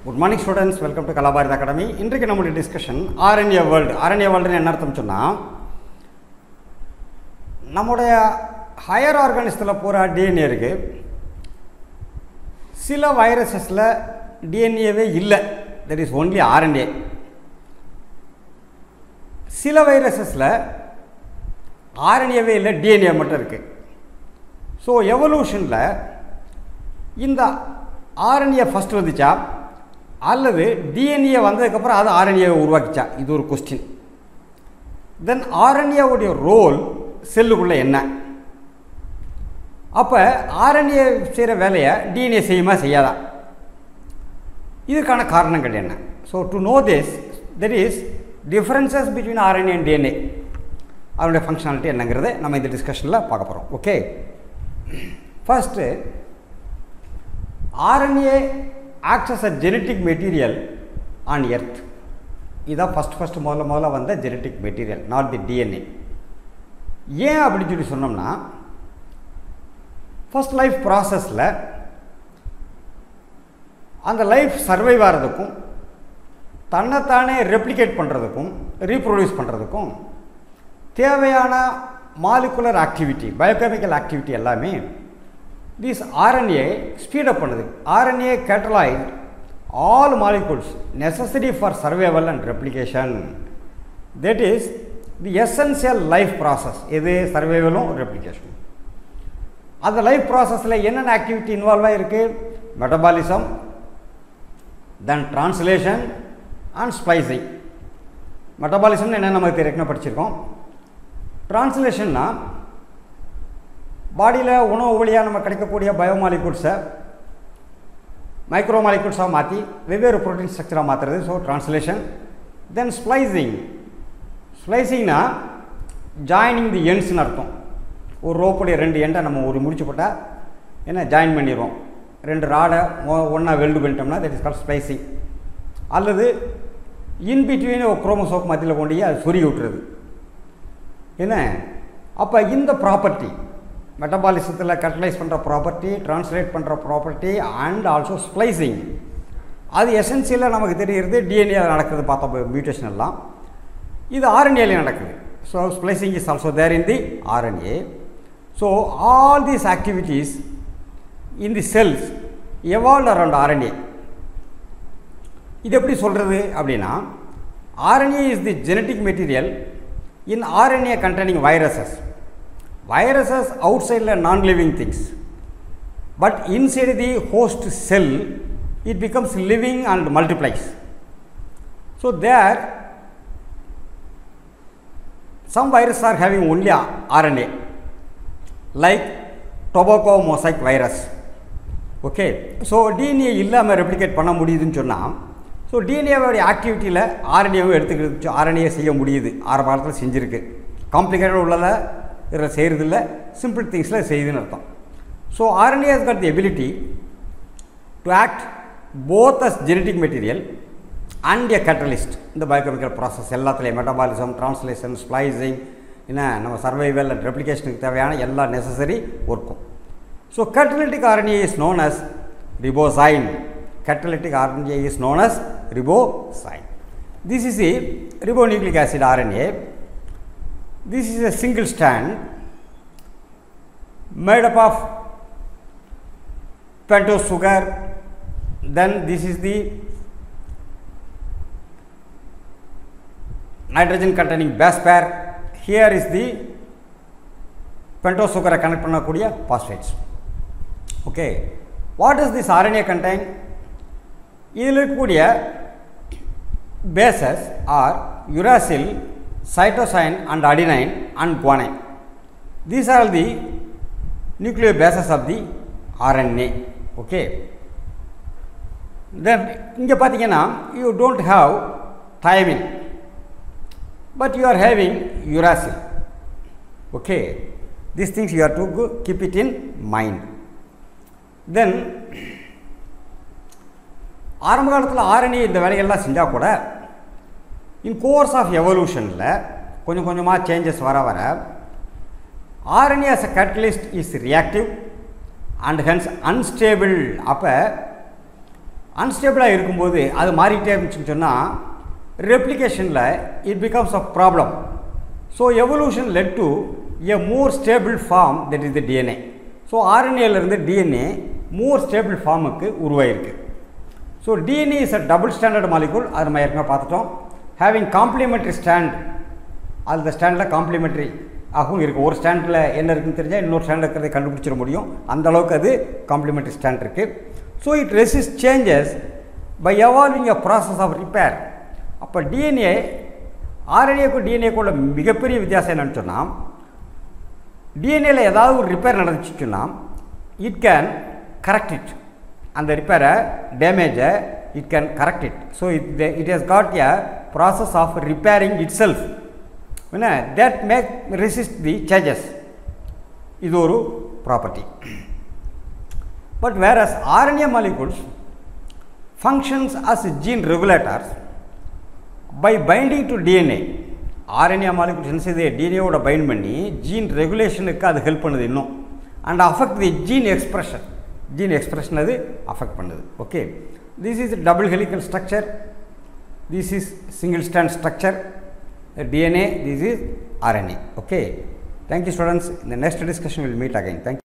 Good morning students welcome to Kalabharat academy இன்றைக்கு நம்மளுடைய discussion RNA world RNA வேர்ல்டுன்னு என்ன அர்த்தம் சொன்னால் நம்முடைய ஹையர் ஆர்கானிசத்தில் பூரா டிஎன்ஏ இருக்குது சில வைரஸஸில் டிஎன்ஏவே இல்லை தட் இஸ் ஒன்லி ஆர்என்ஏ சில வைரஸஸில் ஆர்என்ஏவே இல்லை டிஎன்ஏ மட்டும் இருக்குது ஸோ எவல்யூஷனில் இந்த ஆர்என்ஏ ஃபஸ்ட் வந்துச்சா அல்லது டிஎன்ஏ வந்ததுக்கப்புறம் அது ஆர்என்ஏவை உருவாக்கிச்சா இது ஒரு கொஸ்டின் தென் ஆர்என்ஏவுடைய ரோல் செல்லுக்குள்ளே என்ன அப்போ ஆர்என்ஏ செய்கிற வேலையை டிஎன்ஏ செய்யுமா செய்யாதா இதுக்கான காரணங்கள் என்ன so to know this there is differences between RNA and DNA அதனுடைய ஃபங்க்ஷனாலிட்டி என்னங்கிறத நம்ம இந்த டிஸ்கஷனில் பார்க்க போகிறோம் okay first RNA acts as a genetic material on earth இதான் ஃபஸ்ட் ஃபஸ்ட் முதல்ல முதல்ல வந்த genetic material not the DNA ஏன் அப்படின்னு சொல்லி சொன்னோம்னா ஃபஸ்ட் லைஃப் ப்ராசஸில் அந்த லைஃப் சர்வைவ் ஆகிறதுக்கும் தன்னைத்தானே ரெப்ளிகேட் பண்ணுறதுக்கும் ரீப்ரொடியூஸ் பண்ணுறதுக்கும் தேவையான மாலிகுலர் ஆக்டிவிட்டி பயோகெமிக்கல் ஆக்டிவிட்டி எல்லாமே திஸ் ஆர்என்ஏ ஸ்பீடப் பண்ணுது RNA catalyse all molecules necessary for survival and replication that is the essential life process இது சர்வைவலும் ரெப்ளிகேஷன் அந்த லைஃப் ப்ராசஸில் என்னென்ன ஆக்டிவிட்டி இன்வால்வ் ஆகிருக்கு metabolism then translation and splicing மெட்டபாலிசம்னு என்ன நமக்கு ஏற்கனவே படிச்சிருக்கோம் டிரான்ஸ்லேஷன்னா பாடியில் உணவு வழியாக நம்ம கிடைக்கக்கூடிய பயோமாலிகூட்ஸை மைக்ரோ மாலிகூட்ஸாக மாற்றி வெவ்வேறு ப்ரோட்டீன் ஸ்ட்ரக்சராக மாற்றுறது ஸோ டிரான்ஸ்லேஷன் தென் ஸ்ப்ளைசிங் ஸ்ப்ளைசிங்னா ஜாயினிங் தி எண்ட்ஸ்னு அர்த்தம் ஒரு ரோப்புடைய ரெண்டு எண்டை நம்ம ஒரு முடிச்சு போட்டால் என்ன ஜாயின் பண்ணிடுவோம் ரெண்டு ராடை ஒன்றா வெல்டு பண்ணிட்டோம்னா தட் இஸ் கால் ஸ்ப்ளைசிங் அல்லது இன் பிட்வீன் ஒரு குரோமோசோப் மத்தியில் கொண்டு போய் அது சொருகி விட்டுறது என்ன அப்போ இந்த ப்ராப்பர்ட்டி மெட்டபாலிசத்தில் கட்டலைஸ் பண்ணுற ப்ராப்பர்ட்டி ட்ரான்ஸ்லேட் பண்ணுற ப்ராப்பர்ட்டி அண்ட் ஆல்சோ ஸ்ப்ளைசிங் அது எசென்சியலாக நமக்கு தெரிகிறது டிஎன்ஏ நடக்குது பார்த்தோம் மியூட்டேஷன் எல்லாம் இது ஆர்என்ஏல நடக்குது so splicing is also there in the RNA so all these activities in the cells evolve around RNA இது எப்படி சொல்கிறது அப்படின்னா RNA is the genetic material in RNA containing viruses viruses outside are non-living things but inside the host cell it becomes living and multiplies so there some viruses are having only rna like tobacco mosaic virus okay so DNA இல்லாமல் replicate பண்ண முடியுதுன்னு சொன்னால் so டிஎன்ஏவோடைய ஆக்டிவிட்டியில் ஆர்என்ஏவை எடுத்துக்கிட்டு RNA செய்ய முடியுது ஆரம்ப காலத்தில் செஞ்சுருக்கு complicated உள்ளதை இதில் செய்கிறதில்ல சிம்பிள் திங்ஸில் செய்யுதுன்னு அர்த்தம் so RNA has got the ability to act both as genetic material and a catalyst இந்த பயோகெமிக்கல் ப்ராசஸ் எல்லாத்துலேயும் மெட்டபாலிசம் ட்ரான்ஸ்லேஷன் ஸ்ப்ளைசிங் என்ன நம்ம சர்வைவல் அண்ட் ரெப்ளிகேஷனுக்கு தேவையான எல்லா நெசசரி ஒர்க்கும் so catalytic RNA is known as ribozyme catalytic RNA is known as ribozyme this is the ribonucleic acid RNA this is a single strand made up of pentose sugar then this is the nitrogen containing base pair here is the pentose sugar connect பண்ணக்கூடிய phosphates okay what does this RNA contain இதில் இருக்கக்கூடிய bases are uracil cytosine and adenine and guanine. These are the nucleobases of the RNA. Okay. Then இங்கே பார்த்தீங்கன்னா you don't have thymine but you are having uracil. Okay. These things you have to keep it in mind. Then ஆரம்ப காலத்தில் RNA இந்த வேலைகள்லாம் செஞ்சால் கூட இன் course of எவல்யூஷனில் கொஞ்சம் கொஞ்சமாக சேஞ்சஸ் வர வர RNA as a catalyst is reactive and hence unstable அப்போ அன்ஸ்டேபிளாக இருக்கும்போது அது மாறிக்கிட்டே இருந்துச்சுன்னு சொன்னால் ரெப்ளிகேஷனில் it becomes a problem so evolution led to a more stable form that is the DNA so ஆர்என்ஏலேருந்து டிஎன்ஏ மோர் ஸ்டேபிள் ஃபார்முக்கு உருவாயிருக்கு so DNA is a double standard molecule அது நம்ம ஏற்கனவே பார்த்துட்டோம் ஹேவிங் காம்ப்ளிமெண்ட்ரி ஸ்டாண்ட் அந்த ஸ்டாண்டில் காம்ப்ளிமெண்ட்ரி ஆகவும் இருக்குது ஒரு ஸ்டாண்டில் என்ன இருக்குன்னு தெரிஞ்சால் இன்னொரு ஸ்டாண்டில் இருக்கிறதை கண்டுபிடிச்சிட முடியும் அந்த அளவுக்கு அது காம்ப்ளிமெண்ட்ரி ஸ்டாண்ட் இருக்குது so it resist changes by evolving a process of repair அப்போ டிஎன்ஏ ஆர்என்ஏக்கும் டிஎன்ஏக்குள்ள மிகப்பெரிய வித்தியாசம் என்னன்னு சொன்னால் டிஎன்ஏல ஏதாவது ஒரு ரிப்பேர் நடந்துச்சுன்னா இட் கேன் கரெக்ட் இட் அந்த ரிப்பேரை டேமேஜை it can correct it so it it has got a process of repairing itself என்ன that make resist the changes இது ஒரு property but whereas RNA molecules functions as gene regulators by binding to DNA RNA molecules என்ன செய்யுது டிஎன்ஏவோட find பண்ணி gene ரெகுலேஷனுக்கு அது help பண்ணுது இன்னும் and affect the gene expression gene expression அது affect பண்ணுது okay this is double helical structure this is single stand structure DNA this is RNA okay thank you students in the next discussion we'll meet again thank you